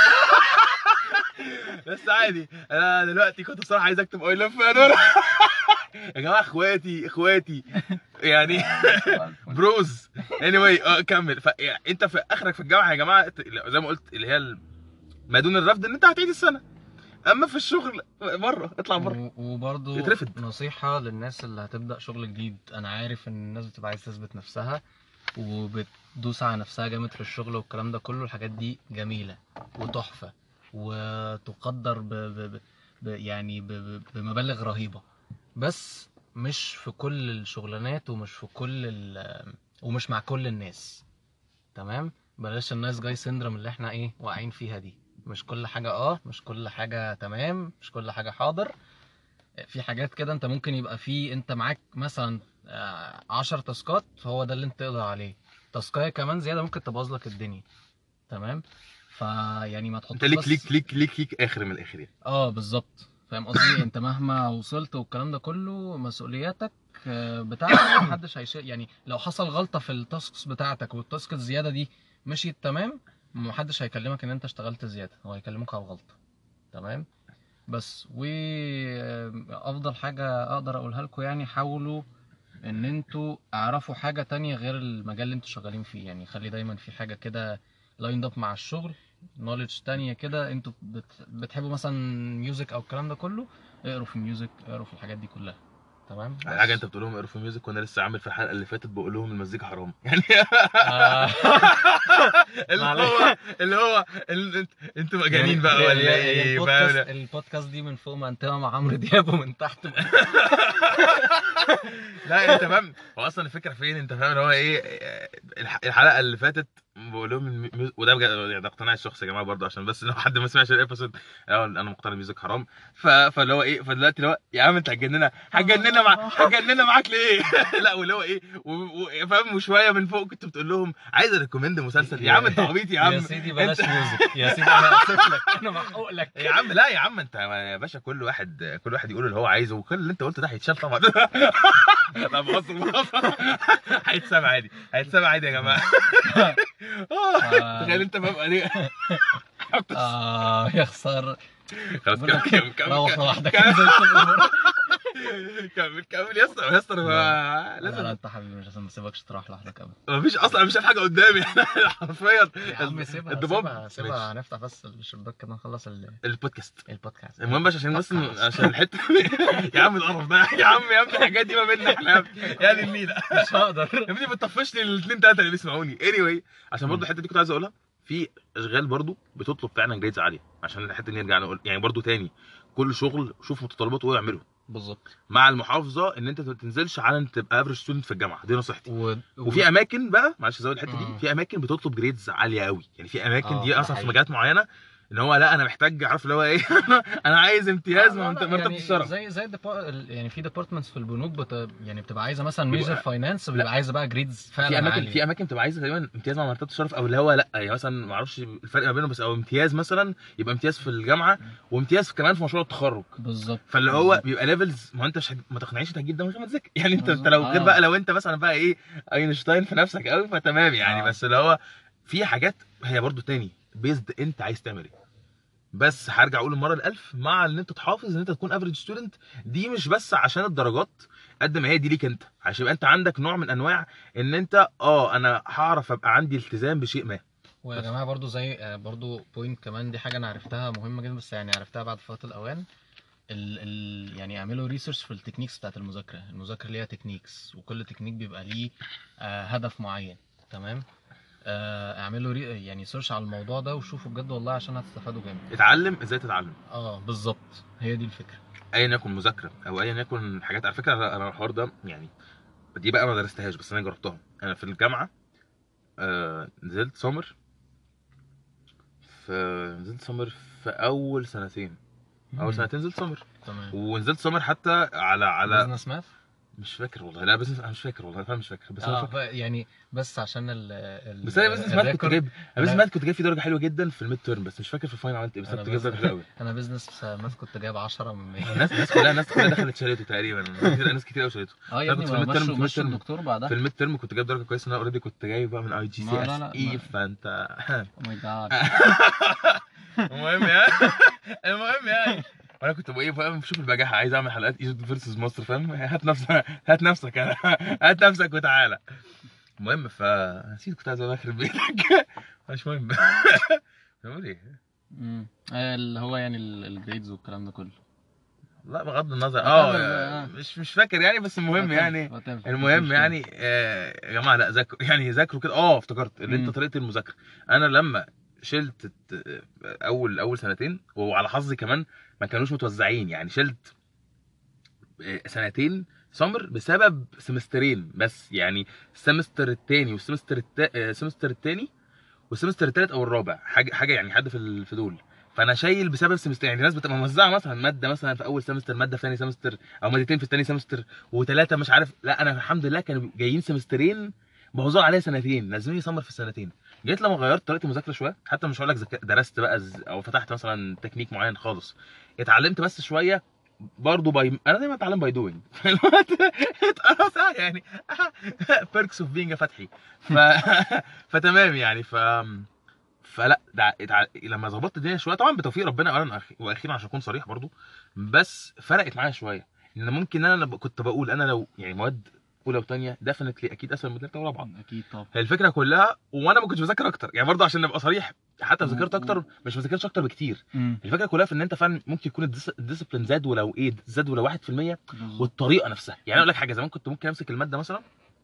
بس عادي انا دلوقتي كنت بصراحه عايز اكتب اي لاف يا نور يا جماعه اخواتي اخواتي يعني بروز اني anyway, اه كمل ف... يعني انت في اخرك في الجامعه يا جماعه ت- زي ما قلت اللي هي ال- ما دون الرفض ان انت هتعيد السنه اما في الشغل بره اطلع بره و- وبرضو يترفض. نصيحة للناس اللي هتبدأ شغل جديد أنا عارف إن الناس بتبقى عايز تثبت نفسها وبتدوس على نفسها جامد في الشغل والكلام ده كله الحاجات دي جميلة وتحفة وتقدر ب... ب... ب... ب... يعني ب... ب... بمبالغ رهيبة بس مش في كل الشغلانات ومش في كل ال... ومش مع كل الناس تمام بلاش النايس جاي سيندروم اللي احنا ايه واقعين فيها دي مش كل حاجة اه مش كل حاجة تمام مش كل حاجة حاضر في حاجات كده انت ممكن يبقى في انت معاك مثلا آه، عشر تاسكات هو ده اللي انت تقدر عليه تاسكايه كمان زيادة ممكن تبوظ لك الدنيا تمام فيعني ما تحطش انت ليك بس- ليك ليك ليك ليك اخر من الاخر يعني اه بالظبط فاهم قصدي انت مهما وصلت والكلام ده كله مسؤولياتك آه، بتاعتك محدش هيشيل يعني لو حصل غلطه في التاسكس بتاعتك والتاسك الزياده دي مشيت تمام محدش هيكلمك ان انت اشتغلت زياده هو هيكلمك على الغلطه تمام بس وافضل حاجه اقدر اقولها لكم يعني حاولوا ان انتوا اعرفوا حاجه تانية غير المجال اللي انتوا شغالين فيه يعني خلي دايما في حاجه كده لايند اب مع الشغل نوليدج تانية كده انتوا بت... بتحبوا مثلا ميوزك او الكلام ده كله اقروا في ميوزك اقروا في الحاجات دي كلها تمام بس. حاجه انت بتقول لهم اقروا في ميوزك وانا لسه عامل في الحلقه اللي فاتت بقول لهم المزيكا حرام يعني آه. اللي معلش. هو اللي هو ال- انت- انتوا مجانين بقى هي- ولا هي- هي ايه البودكاست فاهم البودكاست دي من فوق منطقه مع عمرو دياب ومن تحت لا انت فاهم هو اصلا الفكره فين انت فاهم اللي هو ايه الح- الحلقه اللي فاتت بقول لهم الميوز- وده بجد يعني ده اقتناع الشخصي يا جماعه برضه عشان بس لو حد ما سمعش الابيسود انا مقتنع الميوزك حرام ف... فاللي هو ايه فدلوقتي اللي هو يا عم انت هتجننا هتجننا مع هتجننا معاك ليه لا واللي هو ايه و... و... فاهم وشويه من فوق كنت بتقول لهم عايز اريكومند مسلسل يا عم انت عبيط يا عم يا سيدي بلاش انت- ميوزك يا سيدي انا اسف لك انا محقوق لك يا عم لا يا عم انت يا باشا كل واحد كل واحد يقول اللي هو عايزه وكل اللي انت قلته ده هيتشال طبعا لا بهزر بهزر هيتسمع عادي هيتسمع عادي يا جماعه آه، تخيل انت ببقى ليه اه يا خساره خلاص بقول لك كمل كمل روح كمل لوحدك كمل. زي الفل. كمل كمل يا اسطى يا اسطى لا. ما- لا لا لازم انت حبيبي مش لازم اسيبكش تروح لوحدك ابدا مفيش اصلا مش شايف حاجه قدامي حرفيا يا عم سيبها الضباب سيبها سيبها هنفتح بس الشباك كده نخلص ال- البودكاست البودكاست المهم بس عشان بس خلاص. عشان الحته يا عم القرف ده يا عم يا ابني الحاجات دي ما بيننا احنا يا ابني. يا دي النيله مش هقدر يا ابني بتطفش لي الاثنين ثلاثه اللي بيسمعوني anyway عشان برضو الحته دي كنت عايز اقولها في اشغال برضو بتطلب فعلا جريدز عاليه عشان الحته دي نرجع نقول يعني برضو تاني كل شغل شوف متطلباته وايه واعمله بالظبط مع المحافظه ان انت ما تنزلش على ان تبقى افريج ستودنت في الجامعه دي نصيحتي و... وفي اماكن بقى معلش ازود الحته دي مم. في اماكن بتطلب جريدز عاليه قوي يعني في اماكن آه، دي ده اصلا في حقيقي. مجالات معينه ان هو لا انا محتاج عارف اللي هو ايه انا عايز امتياز لا، لا، مرتبه يعني الشرف زي زي الديبا- ال- يعني في ديبارتمنتس في البنوك بت... يعني بتبقى عايزه مثلا بيبقى- ميجر فاينانس بتبقى عايزه بقى جريدز فعلا في اماكن عالية. في اماكن بتبقى عايزه تقريبا امتياز مع مرتبه الشرف او اللي هو لا يعني مثلا ما اعرفش الفرق ما بينهم بس او امتياز مثلا يبقى امتياز في الجامعه وامتياز كمان في مشروع التخرج بالظبط فاللي هو بالظبط. بيبقى ليفلز ما هو انت مش هت- ما تقنعنيش انت هتجيب ده من غير ما تذاكر يعني انت انت بالظبط. لو غير آه. بقى لو انت مثلا بقى ايه اينشتاين في نفسك قوي فتمام يعني آه. بس اللي هو في حاجات هي برضو تاني بيزد انت عايز تعمل ايه بس هرجع اقول المره الالف مع ان انت تحافظ ان انت تكون افريج ستودنت دي مش بس عشان الدرجات قد ما هي دي ليك انت عشان يبقى انت عندك نوع من انواع ان انت اه انا هعرف ابقى عندي التزام بشيء ما ويا جماعه برضو زي آه، برضو بوينت كمان دي حاجه انا عرفتها مهمه جدا بس يعني عرفتها بعد فوات الاوان ال ال يعني اعملوا ريسيرش في التكنيكس بتاعت المذاكره المذاكره ليها تكنيكس وكل تكنيك بيبقى ليه آه هدف معين تمام آه اعملوا ري يعني سيرش على الموضوع ده وشوفوا بجد والله عشان هتستفادوا جامد اتعلم ازاي تتعلم اه بالظبط هي دي الفكره ايا يكن مذاكره او ايا يكن حاجات على فكره انا أنا الحوار ده يعني دي بقى ما درستهاش بس انا جربتها انا في الجامعه آه نزلت سمر في نزلت سمر في اول سنتين اول سنتين نزلت سمر تمام ونزلت سمر حتى على على بزنس ماث مش فاكر والله لا بزنس انا مش فاكر والله فعلا مش فاكر بس انا اه فاكر ف- يعني بس عشان ال ال بس انا بزنس ماث كنت الريكورد- جايب انا بزنس أنا- ماث كنت جايب فيه درجه حلوه جدا في الميد تيرم بس مش فاكر في الفاينل عملت ايه بس انا أنا كنت جايب بس- درجه حلوه قوي انا بزنس ماث كنت جايب 10 من 100 الناس الناس كلها الناس كلها دخلت شالته تقريبا ناس كتير ناس كتير قوي شالته اه يا أنا ابني كنت في ما الميد تيرم- مشوا في الميد مشوا تيرم. الدكتور بعدها في الميد تيرم كنت جايب درجه كويسه انا اوريدي كنت جايب بقى من اي جي ما سي لا اس لا، اي ما- فانت او ماي جاد المهم يعني المهم يعني وانا كنت بقى ايه فاهم شوف البجاحه عايز اعمل حلقات ايجيبت فيرسز مصر فاهم هات نفسك هات نفسك هات نفسك وتعالى المهم فنسيت كنت عايز اقول يخرب بيتك مش مهم بقول ايه مم. آه، اللي هو يعني ال- الجريدز والكلام ده كله لا بغض النظر Whatever اه بقى. مش مش فاكر يعني بس المهم Whatever، يعني whatever، مش المهم مشكلة. يعني آه، يا جماعه لا ذاكروا يعني ذاكروا كده اه افتكرت اللي انت مم. طريقه المذاكره انا لما شلت الت- اول اول سنتين وعلى حظي كمان ما كانوش متوزعين يعني شلت آه، سنتين سمر بسبب سمسترين بس يعني السمستر الثاني والسمستر التا... آه، السمستر الثاني والسمستر الثالث او الرابع حاجه حاجه يعني حد في ال- في دول فانا شايل بسبب سمستر يعني الناس بتبقى موزعه مثلا ماده مثلا في اول سمستر ماده في ثاني سمستر او مادتين في الثاني سمستر وثلاثه مش عارف لا انا الحمد لله كانوا جايين سمسترين موزوع عليا سنتين لازمني سمر في السنتين جيت لما غيرت طريقه المذاكره شويه حتى مش هقول لك ذك... درست بقى ز... او فتحت مثلا تكنيك معين خالص اتعلمت بس شويه برضه باي انا دايما اتعلم باي دوينج خلاص يعني بيركس اوف بينج فتحي ف... فتمام يعني ف فلا ده اتع... لما ظبطت الدنيا شويه طبعا بتوفيق ربنا اولا وأخ- واخيرا عشان اكون صريح برضو بس فرقت معايا شويه ان ممكن انا لب- كنت بقول انا لو يعني مواد اولى وثانيه ديفنتلي اكيد اسهل من ثالثه ورابعه اكيد طبعا هي الفكره كلها وانا ما كنتش بذاكر اكتر يعني برضه عشان نبقى صريح حتى لو ذاكرت اكتر مش ما ذاكرتش اكتر بكتير مم. الفكره كلها في ان انت فعلا ممكن يكون الديس- الديسيبلين زاد ولو ايه زاد ولو 1% بالظبط. والطريقه نفسها يعني انا اقول لك حاجه زمان كنت ممكن امسك الماده مثلا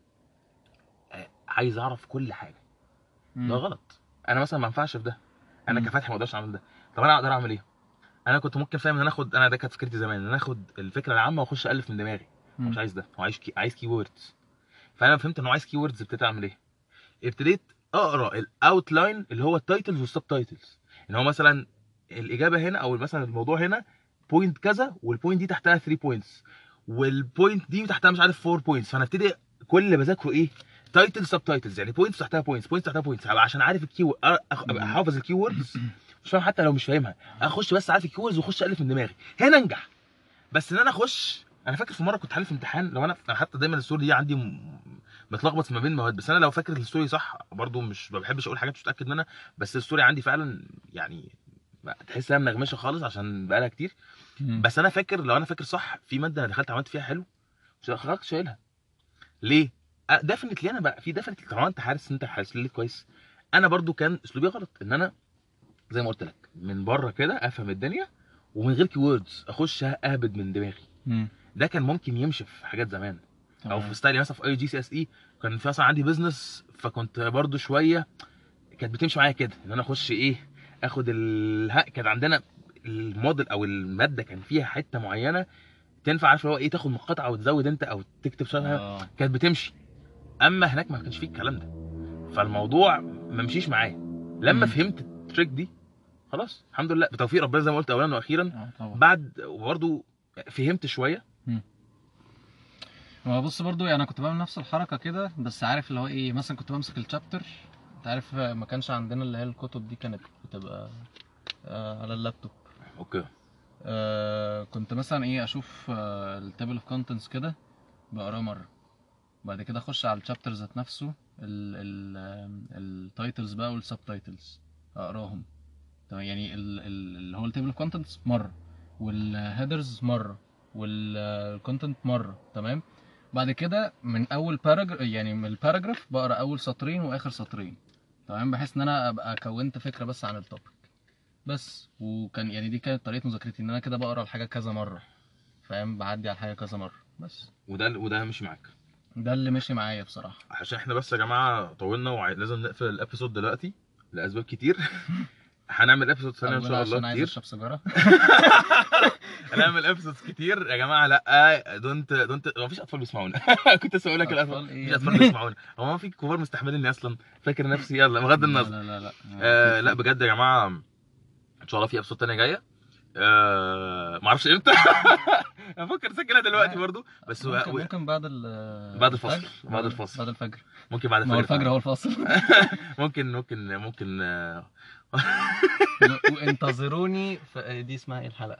آه، عايز اعرف كل حاجه مم. ده غلط انا مثلا ما ينفعش في ده انا مم. كفتحي ما اقدرش اعمل ده طب انا اقدر اعمل ايه انا كنت ممكن فاهم ان انا اخد انا ده كانت فكرتي زمان ان انا اخد الفكره العامه واخش الف من دماغي هو مم. مش عايز ده هو عايز كي... عايز كي ووردز فانا فهمت انه عايز كي ووردز ابتديت اعمل ايه ابتديت اقرا الاوتلاين اللي هو التايتلز والسب تايتلز ان هو مثلا الاجابه هنا او مثلا الموضوع هنا بوينت كذا والبوينت دي تحتها 3 بوينتس والبوينت دي تحتها مش عارف 4 بوينتس فانا ابتدي كل اللي بذاكره ايه تايتل سب تايتلز يعني بوينتس تحتها بوينتس بوينتس تحتها بوينتس هبقى عشان عارف الكي ابقى حافظ الكي ووردز مش فاهم حتى لو مش فاهمها اخش بس عارف الكي ووردز واخش الف من دماغي هنا انجح بس ان انا اخش انا فاكر في مره كنت حالي في امتحان لو انا أنا حتى دايما الستوري دي عندي م- متلخبط ما بين مواد بس انا لو فاكر الستوري صح برضو مش ما بحبش اقول حاجات مش متاكد منها بس الستوري عندي فعلا يعني تحس انها منغمشه خالص عشان بقالها كتير مم. بس انا فاكر لو انا فاكر صح في ماده انا دخلت عملت فيها حلو مش خرجت شايلها ليه؟ ديفنتلي انا بقى في ديفنتلي طالما انت حارس انت حارس لي كويس انا برضو كان اسلوبي غلط ان انا زي ما قلت لك من بره كده افهم الدنيا ومن غير كي ووردز اخش اهبد من دماغي مم. ده كان ممكن يمشي في حاجات زمان او تمام. في ستايلي مثلا في اي جي سي اس اي كان في مثلا عندي بزنس فكنت برضو شويه كانت بتمشي معايا كده ان انا اخش ايه اخد ال كان عندنا الموديل او الماده كان فيها حته معينه تنفع عارف اللي هو ايه تاخد مقاطعه وتزود انت او تكتب شرحها آه. كانت بتمشي اما هناك ما كانش فيه الكلام ده فالموضوع ما مشيش معايا لما مم. فهمت التريك دي خلاص الحمد لله بتوفيق ربنا زي ما قلت اولا واخيرا آه، طبعا بعد برضه فهمت شويه هو بص برضو يعني انا كنت بعمل نفس الحركه كده بس عارف اللي هو ايه مثلا كنت بمسك الشابتر انت عارف ما كانش عندنا اللي هي الكتب دي كانت بتبقى آه على اللابتوب اوكي آه كنت مثلا ايه اشوف آه التابل اوف كونتنتس كده بقراه مره بعد كده اخش على الشابتر ذات نفسه التايتلز بقى والسب تايتلز اقراهم تمام يعني ال- ال- اللي هو التابل اوف كونتنتس مره والهيدرز مره والكونتنت مره تمام بعد كده من اول باراجراف يعني من الباراجراف بقرا اول سطرين واخر سطرين تمام بحيث ان انا ابقى كونت فكره بس عن التوبيك بس وكان يعني دي كانت طريقه مذاكرتي ان انا كده بقرا الحاجه كذا مره فاهم بعدي على الحاجه كذا مره بس وده وده مش معاك ده اللي مشي معايا بصراحه عشان احنا بس يا جماعه طولنا ولازم نقفل الابيسود دلوقتي لاسباب كتير هنعمل ابيسود ثانيه ان أولا شاء عشان الله عايز كتير اشرب سيجاره هنعمل ابيسودز كتير يا جماعه لا دونت دونت ما فيش اطفال بيسمعونا كنت لسه اقول لك الاطفال أطفال إيه؟ مفيش اطفال بيسمعونا هو ما في كبار مستحمليني اصلا فاكر نفسي يلا بغض النظر لا لا لا لا آه لا بجد يا جماعه ان شاء الله في ابسود تانية جايه آه... ما اعرفش امتى افكر اسجلها دلوقتي آه. برضو بس ممكن, هو- ممكن بعد ال بعد الفصل. الفجر. بعد الفصل. بعد الفجر ممكن بعد ما هو الفجر فعلا. هو الفصل ممكن ممكن ممكن آه، وانتظروني في دي اسمها ايه الحلقه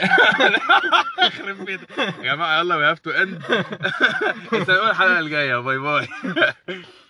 يخرب بيتك يا جماعه يلا وي هاف تو اند استنوا الحلقه الجايه باي باي